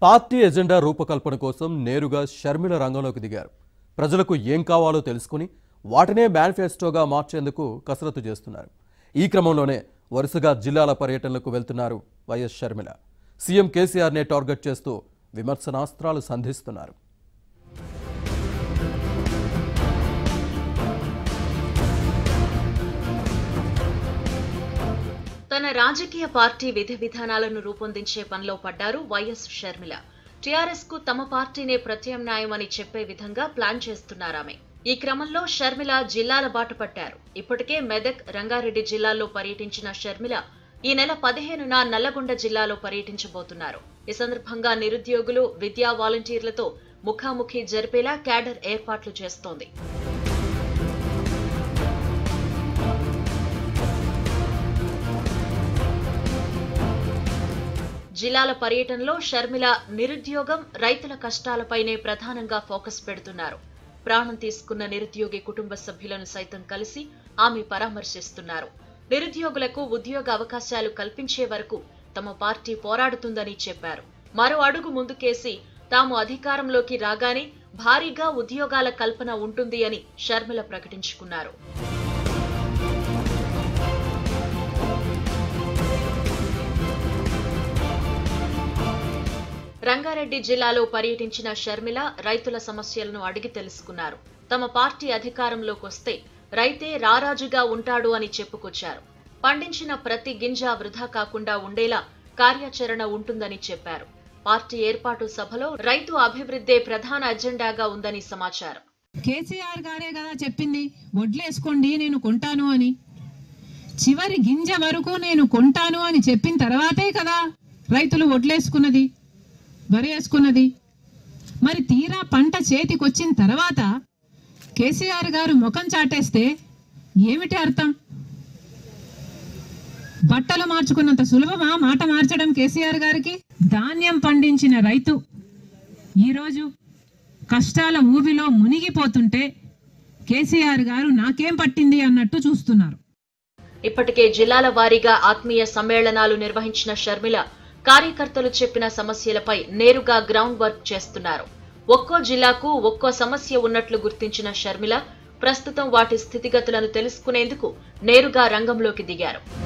party agenda రూపకల్పన కోసం నేరుగా షర్మిల రంగంలోకి దిగారు ప్రజలకు ఏం కావాలో తెలుసుకుని వాటినే మేనిఫెస్టోగా మార్చేందుకు కసరత్తు చేస్తున్నారు ఈ క్రమంలోనే వరుసగా జిల్లాల పర్యటనలకు వెళ్తున్నారు వైఎస్ షర్మిల సీఎం కేసీఆర్నే టార్గెట్ చేస్తూ విమర్శనాస్త్రాలు సంధిస్తున్నారు తన రాజకీయ పార్టీ విధి విధానాలను రూపొందించే పనిలో పడ్డారు వైఎస్ షర్మిల టీఆర్ఎస్ కు తమ పార్టీనే ప్రత్యామ్నాయం అని చెప్పే విధంగా ప్లాన్ చేస్తున్నారామె ఈ క్రమంలో షర్మిల జిల్లాల బాట పట్టారు ఇప్పటికే మెదక్ రంగారెడ్డి జిల్లాల్లో పర్యటించిన షర్మిల ఈ నెల పదిహేనున నల్లగొండ జిల్లాలో పర్యటించబోతున్నారు ఈ సందర్భంగా నిరుద్యోగులు విద్యా వాలంటీర్లతో ముఖాముఖి జరిపేలా క్యాడర్ ఏర్పాట్లు చేస్తోంది జిల్లాల పర్యటనలో షర్మిల నిరుద్యోగం రైతుల కష్టాలపైనే ప్రధానంగా ఫోకస్ పెడుతున్నారు ప్రాణం తీసుకున్న నిరుద్యోగి కుటుంబ సభ్యులను సైతం కలిసి ఆమె పరామర్శిస్తున్నారు నిరుద్యోగులకు ఉద్యోగ అవకాశాలు కల్పించే వరకు తమ పార్టీ పోరాడుతుందని చెప్పారు మరో అడుగు ముందుకేసి తాము అధికారంలోకి రాగానే భారీగా ఉద్యోగాల కల్పన ఉంటుంది అని షర్మిల ప్రకటించుకున్నారు రంగారెడ్డి జిల్లాలో పర్యటించిన షర్మిల రైతుల సమస్యలను అడిగి తెలుసుకున్నారు తమ పార్టీ అధికారంలోకి వస్తే రైతే రారాజుగా ఉంటాడు అని చెప్పుకొచ్చారు పండించిన ప్రతి గింజ వృధా కాకుండా ఉండేలా కార్యాచరణ ఉంటుందని చెప్పారు పార్టీ ఏర్పాటు సభలో రైతు అభివృద్ధే ప్రధాన అజెండాగా ఉందని సమాచారం కేసీఆర్ గారే కదా చెప్పింది వడ్లేసుకోండి నేను కొంటాను అని చివరి గింజ వరకు నేను కొంటాను అని చెప్పిన తర్వాతే కదా రైతులు వడ్లేసుకున్నది వరి వేసుకున్నది మరి తీరా పంట చేతికొచ్చిన తర్వాత కేసీఆర్ గారు ముఖం చాటేస్తే ఏమిటి అర్థం బట్టలు మార్చుకున్నంత సులభమా మాట మార్చడం కేసీఆర్ గారికి ధాన్యం పండించిన రైతు ఈరోజు కష్టాల ఊబిలో మునిగిపోతుంటే కేసీఆర్ గారు నాకేం పట్టింది అన్నట్టు చూస్తున్నారు ఇప్పటికే జిల్లాల వారీగా ఆత్మీయ సమ్మేళనాలు నిర్వహించిన షర్మిల కార్యకర్తలు చెప్పిన సమస్యలపై నేరుగా గ్రౌండ్ వర్క్ చేస్తున్నారు ఒక్కో జిల్లాకు ఒక్కో సమస్య ఉన్నట్లు గుర్తించిన షర్మిల ప్రస్తుతం వాటి స్థితిగతులను తెలుసుకునేందుకు నేరుగా రంగంలోకి దిగారు